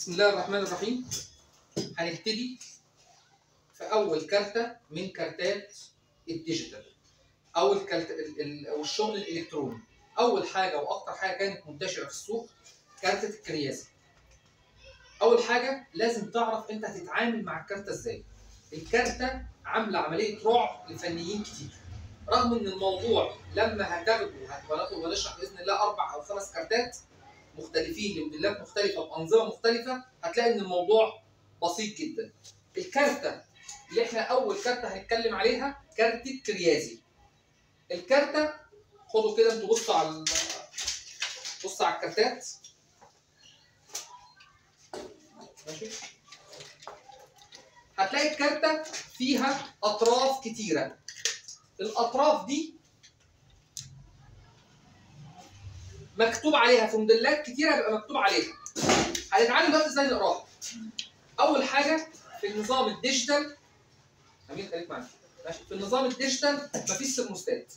بسم الله الرحمن الرحيم هنبتدي في اول كارته من كارتات الديجيتال او الكارت ال- ال- او الشغل الالكتروني اول حاجه واكتر حاجه كانت منتشره في السوق كارته الكريازي اول حاجه لازم تعرف انت هتتعامل مع الكارته ازاي الكارته عامله عمليه رعب لفنيين كتير رغم ان الموضوع لما هتاخده هناخد ونشرح باذن الله اربع او خمس كارتات مختلفين لموديلات مختلفه بانظمه مختلفه هتلاقي ان الموضوع بسيط جدا. الكارته اللي احنا اول كارته هنتكلم عليها كارته كريازي. الكارته خدوا كده انتوا بصوا على ال- بصوا على الكارتات. ماشي؟ هتلاقي الكارته فيها اطراف كتيره. الاطراف دي مكتوب عليها في موديلات كتيره بيبقى مكتوب عليها هنتعلم دلوقتي ازاي نقراها اول حاجه في النظام الديجيتال امين خليك معايا ماشي في النظام الديجيتال مفيش سيرموستات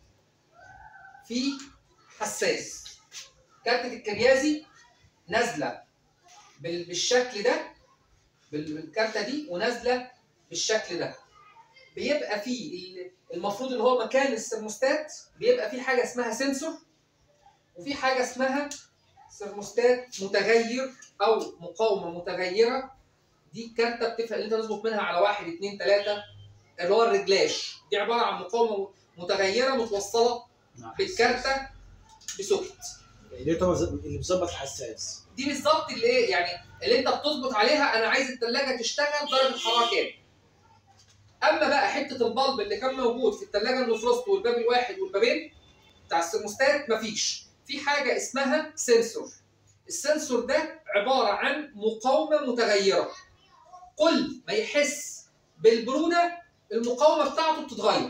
في حساس كارتة الكريازي نازله بال- بالشكل ده بال- بالكارته دي ونازله بالشكل ده بيبقى فيه ال- المفروض اللي هو مكان السيرموستات بيبقى فيه حاجه اسمها سنسور وفي حاجه اسمها سيرموستات متغير او مقاومه متغيره دي كارته بتفرق اللي انت تظبط منها على واحد اثنين ثلاثه اللي هو الرجلاش دي عباره عن مقاومه متغيره متوصله بالكارته بسوكت اللي هو اللي بيظبط الحساس دي بالظبط اللي ايه يعني اللي انت بتظبط عليها انا عايز الثلاجه تشتغل درجه حراره كام اما بقى حته البلب اللي كان موجود في الثلاجه النفروست والباب الواحد والبابين بتاع السيرموستات مفيش في حاجه اسمها سنسور السنسور ده عباره عن مقاومه متغيره كل ما يحس بالبروده المقاومه بتاعته بتتغير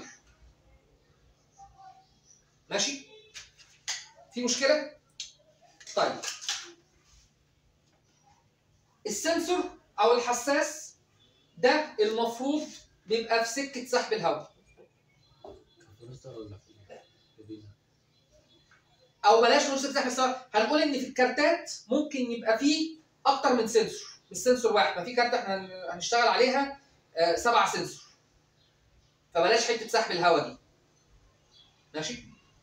ماشي في مشكله طيب السنسور او الحساس ده المفروض بيبقى في سكه سحب الهواء او بلاش نقول سكه سحب الهواء هنقول ان في الكارتات ممكن يبقى فيه اكتر من سنسور مش سنسور واحد ما في كارته احنا هن- هنشتغل عليها آه، سبعة سنسور فبلاش حته سحب الهواء دي ماشي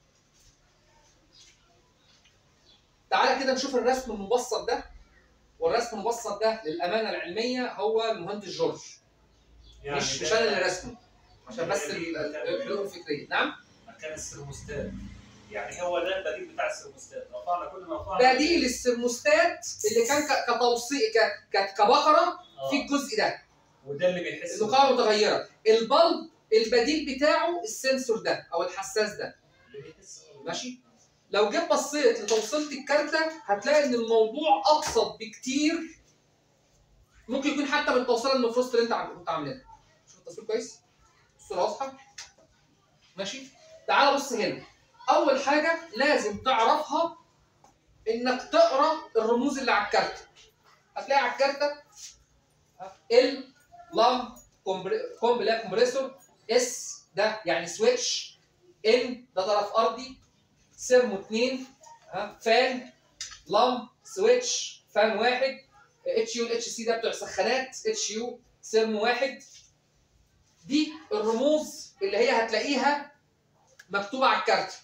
تعالى كده نشوف الرسم المبسط ده والرسم المبسط ده للامانه العلميه هو المهندس جورج يعني مش ده مش انا اللي رسمه عشان بس ال- ال- الحلول الفكريه نعم مكان السيرموستات يعني هو ده البديل بتاع السيرموستات رفعنا كل ما رفعنا بديل السيرموستات اللي كان ك- كتوصيل ك- ك- كبقره آه. في الجزء ده وده اللي بيحس المقاومه متغيره البلب البديل بتاعه السنسور ده او الحساس ده اللي بيحس ماشي لو جيت بصيت لتوصيله الكارته هتلاقي ان الموضوع ابسط بكتير ممكن يكون حتى من التوصيله النفروست اللي انت عم- كنت عاملينها شوف التصوير كويس الصوره واضحه ماشي تعال بص هنا اول حاجه لازم تعرفها انك تقرا الرموز اللي على الكارته هتلاقي على الكارته ال لام كومبلا كومبريسور اس ده يعني سويتش ان ده طرف ارضي سيرمو 2 ها فان لام سويتش فان واحد اتش يو الاتش سي ده بتوع سخانات اتش يو سيرمو واحد دي الرموز اللي هي هتلاقيها مكتوبه على الكارت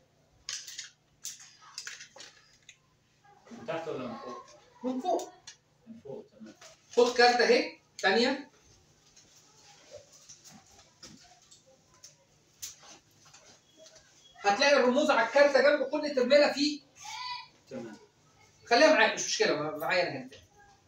من تحت ولا من فوق؟ من فوق من فوق تمام خد كارت اهي ثانيه هتلاقي الرموز على الكارته جنب كل ترميله فيه تمام خليها معاك مش مشكله ما- معايا انا هنا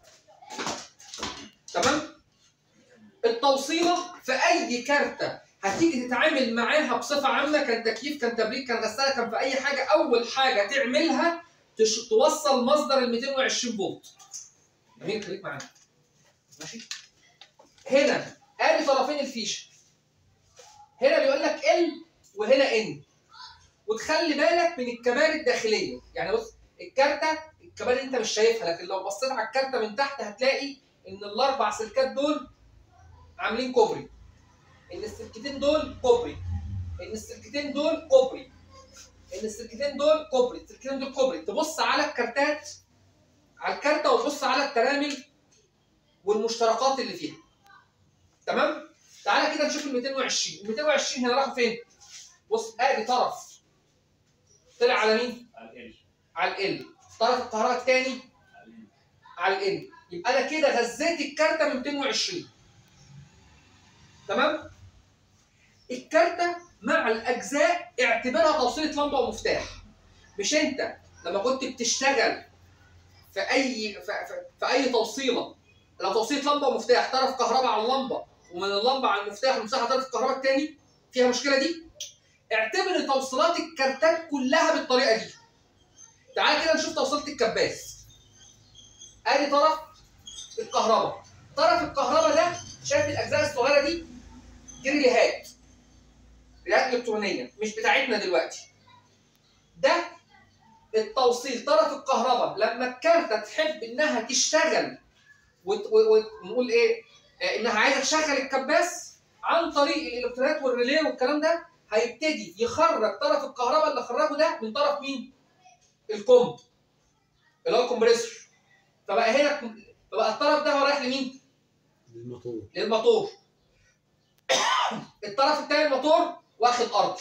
تمام التوصيله في اي كارته هتيجي تتعامل معاها بصفه عامه كان تكييف كان تبريد كان غساله كان في اي حاجه اول حاجه تعملها تش... توصل مصدر ال 220 فولت جميل خليك معايا ماشي هنا ادي طرفين الفيشه هنا بيقول لك ال وهنا ان وتخلي بالك من الكبار الداخليه يعني بص الكارته الكبار انت مش شايفها لكن لو بصيت على الكارته من تحت هتلاقي ان الاربع سلكات دول عاملين كوبري ان السلكتين دول كوبري ان السلكتين دول كوبري ان السلكتين دول كوبري السلكتين دول كوبري تبص على الكارتات على الكارته وتبص على الترامل والمشتركات اللي فيها تمام تعالى كده نشوف ال 220 ال 220 هنا راحوا فين بص ادي طرف طلع على مين على ال على ال طرف الكهرباء الثاني على ال على ال يبقى انا كده غذيت الكارته من 220 تمام الكارته مع الاجزاء اعتبرها توصيله لمبه ومفتاح مش انت لما كنت بتشتغل في اي في, في, في اي توصيله لو توصيله لمبه ومفتاح طرف كهرباء على اللمبه ومن اللمبه على المفتاح والمفتاح على طرف الكهرباء الثاني فيها المشكله دي اعتبر توصيلات الكارتات كلها بالطريقه دي تعال كده نشوف توصيله الكباس ادي طرف الكهرباء طرف الكهرباء ده شايف الاجزاء الصغيره دي دي ريليهات ريليهات الكترونيه مش بتاعتنا دلوقتي ده التوصيل طرف الكهرباء لما الكارته تحب انها تشتغل وت- و- ونقول ايه آه، انها عايزه تشغل الكباس عن طريق الالكترونات والريلي والكلام ده هيبتدي يخرج طرف الكهرباء اللي خرجه ده من طرف مين؟ الكوم اللي هو الكمبريسور فبقى هنا فبقى الطرف ده هو رايح لمين؟ الموتور للموتور الطرف الثاني الموتور واخد ارض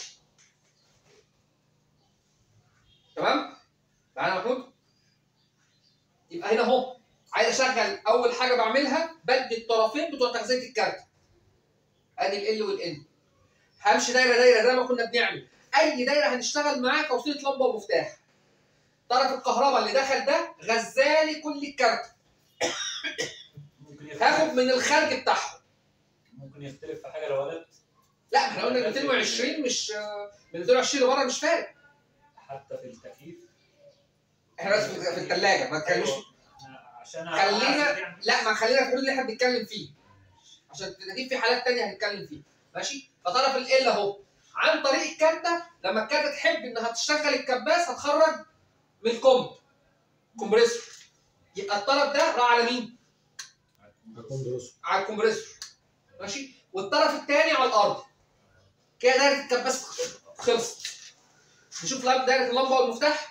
تمام معانا يا محمود يبقى هنا اهو عايز اشغل اول حاجه بعملها بدي الطرفين بتوع تغذيه الكارت ادي ال والان همشي دايره دايره زي ما كنا بنعمل اي دايره هنشتغل معاه توصيله لمبه ومفتاح طرف الكهرباء اللي دخل ده غزالي كل الكارت ممكن هاخد يختلف من الخارج بتاعهم ممكن يختلف في حاجه لو قلت لا احنا قلنا 220 مش من 220 لورا مش فارق حتى في التكييف احنا بس في في الثلاجه ما تكلمش أيوة. عشان خلينا- أعرف يعني. لا ما خلينا في الحدود اللي احنا بنتكلم فيه عشان اكيد في حالات تانية هنتكلم فيها ماشي فطرف ال اهو عن طريق الكارته لما الكارته تحب انها تشغل الكباس هتخرج من الكوم كومبريسور يبقى الطرف ده راح على مين؟ الكمبريسور على الكمبريسور ماشي والطرف الثاني على الارض كده دايره الكباس خلصت نشوف لاب دايره اللمبه والمفتاح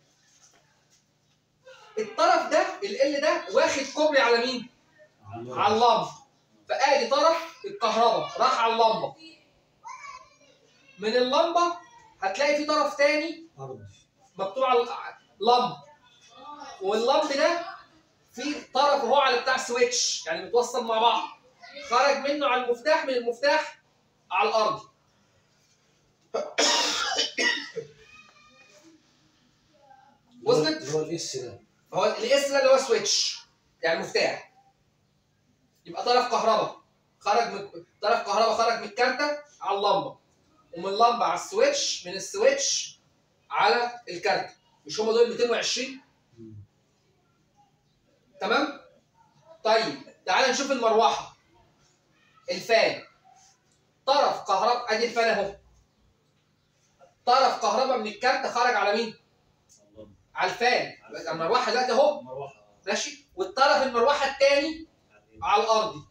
الطرف ده ال ده واخد كوبري على مين؟ على اللمبه فادي طرف الكهرباء راح على اللمبه من اللمبه هتلاقي في طرف تاني ارض مكتوب على اللمب واللمب ده في طرف هو على بتاع سويتش يعني متوصل مع بعض خرج منه على المفتاح من المفتاح على الارض وصلت؟ اللي هو الاس ده فهو الاس ده اللي هو سويتش يعني مفتاح يبقى طرف كهرباء خرج من طرف كهرباء خرج من الكارته على اللمبه ومن اللمبه على السويتش من السويتش على الكارته مش هم دول 220 مم. تمام طيب تعال نشوف المروحه الفان طرف كهرباء ادي الفان اهو طرف كهرباء من الكارته خرج على مين الله. على الفان المروحه دلوقتي اهو مروحه ماشي والطرف المروحه الثاني على الارض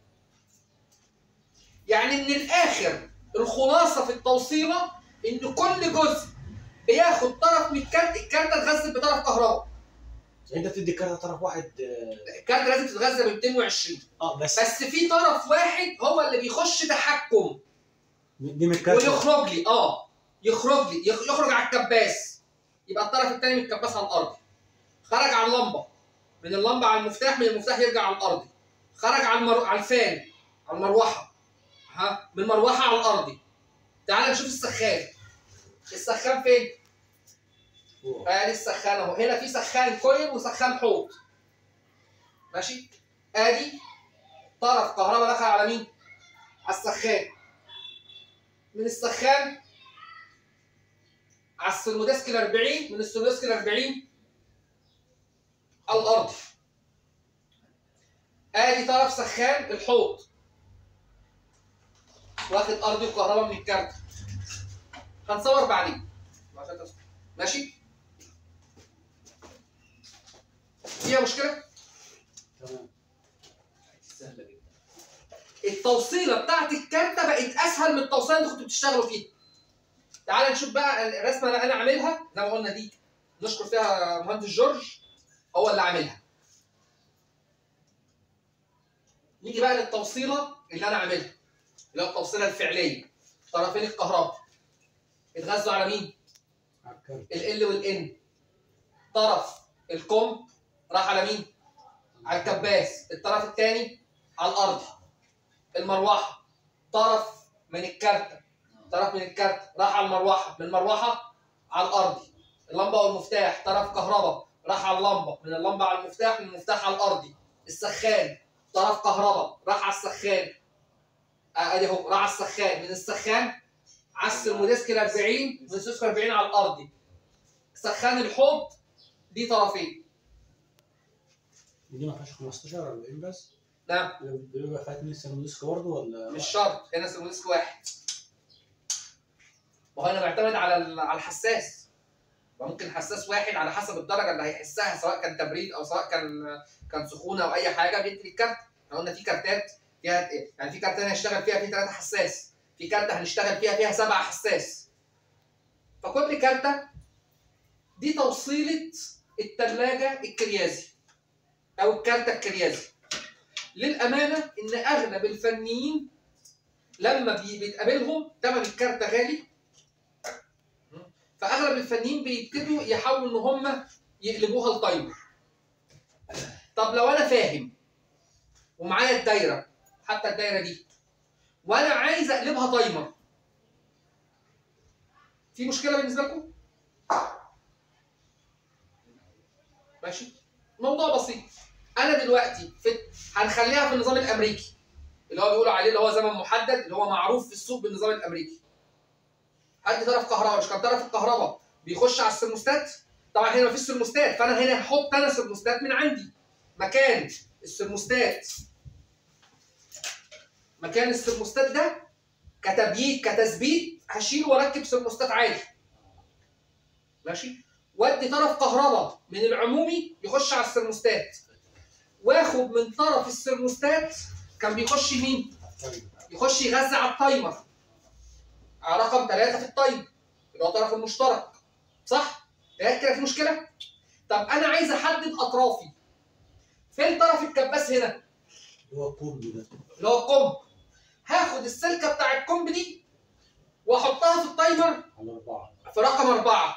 يعني من الاخر الخلاصه في التوصيله ان كل جزء بياخد طرف من الكارت الكارته تغذى بطرف كهرباء انت بتدي كارت طرف واحد آه، الكارته لازم تتغذى ب 220 اه بس بس في طرف واحد هو اللي بيخش تحكم دي من الكارت ويخرج لي اه يخرج لي يخ- يخرج على الكباس يبقى الطرف الثاني من الكباس على الارض خرج على اللمبه من اللمبه على المفتاح من المفتاح يرجع على الارض خرج على المر... على الفان على المروحه ها من المروحه على الارض تعال نشوف السخان السخان فين؟ فوق. ادي السخان اهو هنا في سخان كويل وسخان حوض ماشي ادي طرف كهرباء دخل على مين؟ على السخان من السخان على السلموديسك ال 40 من السلموديسك ال 40 على الارض ادي طرف سخان الحوض واخد ارضي وكهرباء من الكارت هنصور بعدين عشان تصور. ماشي فيها مشكله تمام سهله جدا التوصيله بتاعت الكارته بقت اسهل من التوصيله اللي كنتوا بتشتغلوا فيها تعال نشوف بقى الرسمه اللي انا عاملها زي ما قلنا دي نشكر فيها مهندس جورج هو اللي عاملها نيجي بقى للتوصيله اللي انا عاملها اللي هو التوصيله الفعليه طرفين الكهرباء اتغذوا على مين؟ على الكارت ال والان طرف الكم راح على مين؟ على الكباس الطرف الثاني على الارض المروحه طرف من الكارته طرف من الكارت راح على المروحه من المروحه على الارض اللمبه والمفتاح طرف كهرباء راح على اللمبه من اللمبه على المفتاح من المفتاح على الارضي السخان طرف كهرباء راح على السخان آه، ادي اهو راح على السخان من السخان على السيرموديسك ال 40 من السيرموديسك 40 على الارضي سخان الحوض دي طرفين دي ما فيهاش 15 40 بس نعم بيبقى فيها اتنين سيرموديسك برضه ولا مش شرط هنا سيرموديسك واحد ما هو انا معتمد على ال- على الحساس ممكن حساس واحد على حسب الدرجه اللي هيحسها سواء كان تبريد او سواء كان كان سخونه او اي حاجه بيدي الكارت احنا قلنا في كارتات فيها يعني في كارت هنشتغل فيها فيها ثلاثه حساس في كارت هنشتغل فيها فيها سبعه حساس فكل كارته دي توصيله الثلاجه الكريازي او الكارته الكريازي للامانه ان اغلب الفنيين لما بي- بيتقابلهم ثمن الكارته غالي فاغلب الفنيين بيبتدوا يحاولوا ان هم يقلبوها لتايمر طب لو انا فاهم ومعايا الدايره حتى الدايره دي وانا عايز اقلبها تايمر في مشكله بالنسبه لكم ماشي موضوع بسيط انا دلوقتي في هنخليها في النظام الامريكي اللي هو بيقولوا عليه اللي هو زمن محدد اللي هو معروف في السوق بالنظام الامريكي هدي طرف كهرباء مش كان طرف الكهرباء بيخش على السرموستات طبعا هنا مفيش سرموستات فانا هنا هحط انا سرموستات من عندي مكان السرموستات مكان السرموستات ده كتبييت كتثبيت هشيله واركب سرموستات عادي ماشي وادي طرف كهرباء من العمومي يخش على السرموستات واخد من طرف السرموستات كان بيخش مين؟ طيب يخش يغذي على التايمر على رقم ثلاثة في التايمر اللي هو الطرف المشترك صح؟ لقيت كده في مشكلة؟ طب أنا عايز أحدد أطرافي فين طرف الكباس هنا؟ اللي هو الكوب ده اللي هو الكومب هاخد السلكة بتاع الكومب دي وأحطها في التايمر على أربعة في رقم أربعة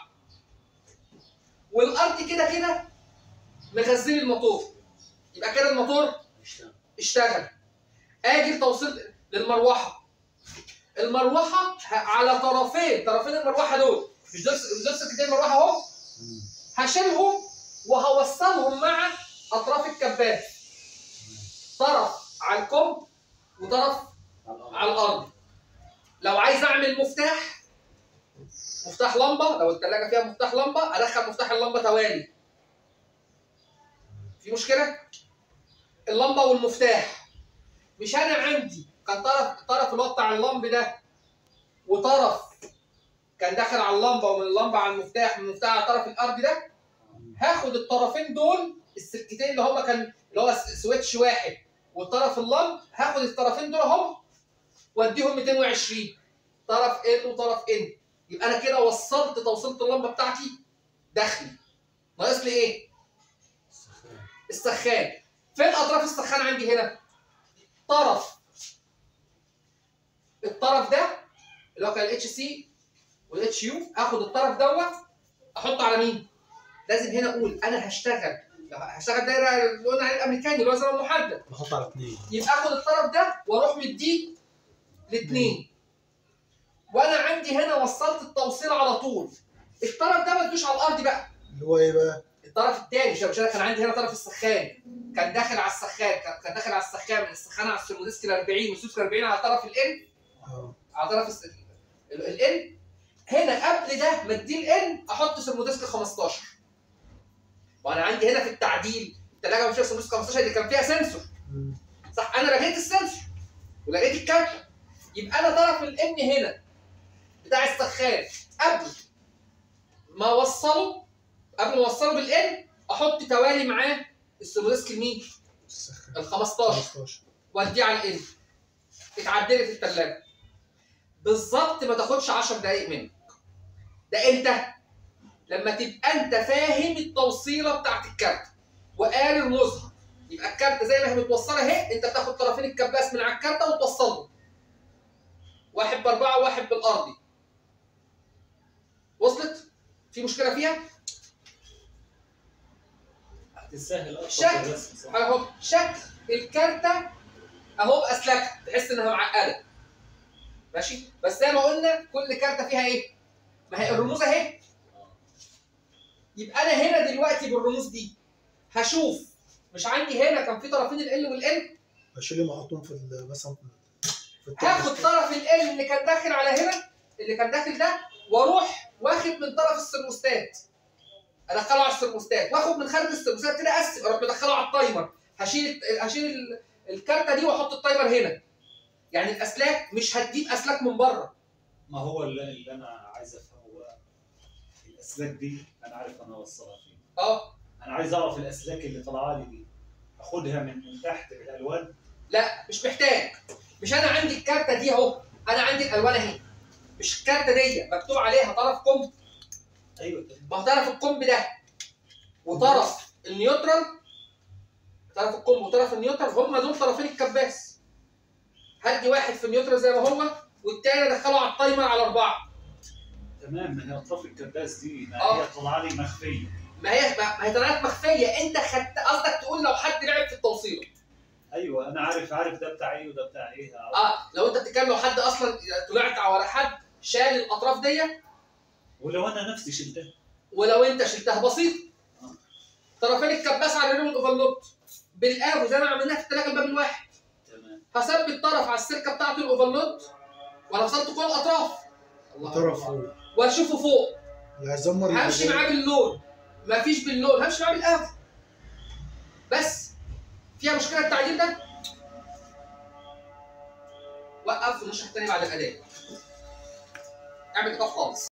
والأرض كده كده مغذي لي الموتور يبقى كده الموتور هيشتغل اشتغل اجي لتوصيل للمروحه المروحه ه- على طرفين طرفين المروحه دول مش دول مش دول سلكتين المروحه اهو مم. هشيلهم وهوصلهم مع اطراف الكباس طرف على الكم وطرف على الأرض على الارض لو عايز اعمل مفتاح مفتاح لمبه لو الثلاجه فيها مفتاح لمبه ادخل مفتاح اللمبه توالي في مشكله اللمبه والمفتاح مش انا عندي كان طرف طرف اللي هو بتاع اللمب ده وطرف كان داخل على اللمبه ومن اللمبه على المفتاح من المفتاح على طرف الارض ده هاخد الطرفين دول السلكتين اللي هما كان اللي هو س- سويتش واحد وطرف اللمب هاخد الطرفين دول اهم واديهم 220 طرف ان وطرف ان يبقى انا كده وصلت توصيله اللمبه بتاعتي داخلي ناقص لي ايه؟ السخان. السخان فين اطراف السخان عندي هنا؟ طرف الطرف ده اللي هو كان الاتش سي والاتش يو اخد الطرف دوت احطه على مين؟ لازم هنا اقول انا هشتغل هشتغل دايره اللي قلنا عليه الامريكاني اللي هو زمن محدد بحط على اثنين يبقى اخد الطرف ده واروح مديه لاثنين وانا عندي هنا وصلت التوصيل على طول الطرف ده ما تدوش على الارض بقى اللي هو ايه بقى؟ الطرف الثاني مش مش انا كان عندي هنا طرف السخان كان داخل على السخان كان- كان داخل على السخان من السخان على السيرموديسك ال 40 والسوسك 40 على طرف الان اه على طرف الس- ال- الان هنا قبل ده ما اديه الان احط سيرموديسك 15 وانا عندي هنا في التعديل الثلاجه مش فيها سيرموديسك 15 اللي كان فيها سنسور مم. صح انا لغيت السنسور ولغيت الكارت يبقى انا طرف الان هنا بتاع السخان قبل ما اوصله قبل ما اوصله بالان احط توالي معاه السيرموديسك المين؟ السخان ال 15 15 واديه على الان اتعدلت الثلاجه بالظبط ما تاخدش 10 دقايق منك ده امتى؟ لما تبقى انت فاهم التوصيله بتاعت الكارت وقاري المظهر يبقى الكارته زي ما هي متوصله اهي انت بتاخد طرفين الكباس من على الكارته وتوصلهم واحد باربعه وواحد بالارضي وصلت؟ في مشكله فيها؟ هتسهل اكتر شكل. في الرسم صح؟ اهو شكل الكارته اهو باسلاكها تحس انها معقده ماشي بس زي ما قلنا كل كارته فيها ايه ما هي الرموز اهي يبقى انا هنا دلوقتي بالرموز دي هشوف مش عندي هنا كان في طرفين ال والال اشيل اللي محطوط في ال- مثلا في الترس هاخد طرف ال اللي كان داخل على هنا اللي كان داخل ده واروح واخد من طرف السرموستات ادخله على السرموستات واخد من خارج السرموستات كده اقسم اروح مدخله على التايمر هشيل هشيل ال- الكارته دي واحط التايمر هنا يعني الاسلاك مش هتجيب اسلاك من بره ما هو اللي, اللي انا عايز افهمه بقى الاسلاك دي انا عارف انا اوصلها فين اه انا عايز اعرف الاسلاك اللي طالعه لي دي اخدها من من تحت بالالوان لا مش محتاج مش انا عندي الكارته دي اهو انا عندي الالوان اهي مش الكارته دي مكتوب عليها طرف كومب ايوه تمام. ما هو طرف الكومب ده وطرف النيوترال طرف الكومب وطرف النيوترال هم دول طرفين الكباس هدي واحد في النيوترال زي ما هو والتاني ادخله على التايمر على اربعه تمام ما هي اطراف الكباس دي ما آه. هي طالعه لي مخفيه ما هي ما هي طلعت مخفيه انت خدت قصدك تقول لو حد لعب في التوصيل ايوه انا عارف عارف ده بتاع ايه وده بتاع ايه اه لو انت بتتكلم لو حد اصلا طلعت على حد شال الاطراف دي ولو انا نفسي شلتها ولو انت شلتها بسيط طرفين الكباس على الريموت اوفرلود بالافو زي ما عملناها في الثلاجه الباب الواحد تمام هثبت طرف على السلكه بتاعته الاوفرلود وانا وصلت كل الاطراف الله طرف أكبر. فوق واشوفه فوق اللي هيزمر همشي يبقى معاه باللون مفيش باللون همشي معاه بالافو بس فيها مشكله التعديل ده وقف ونشرح تاني بعد الاداء اعمل ايقاف خالص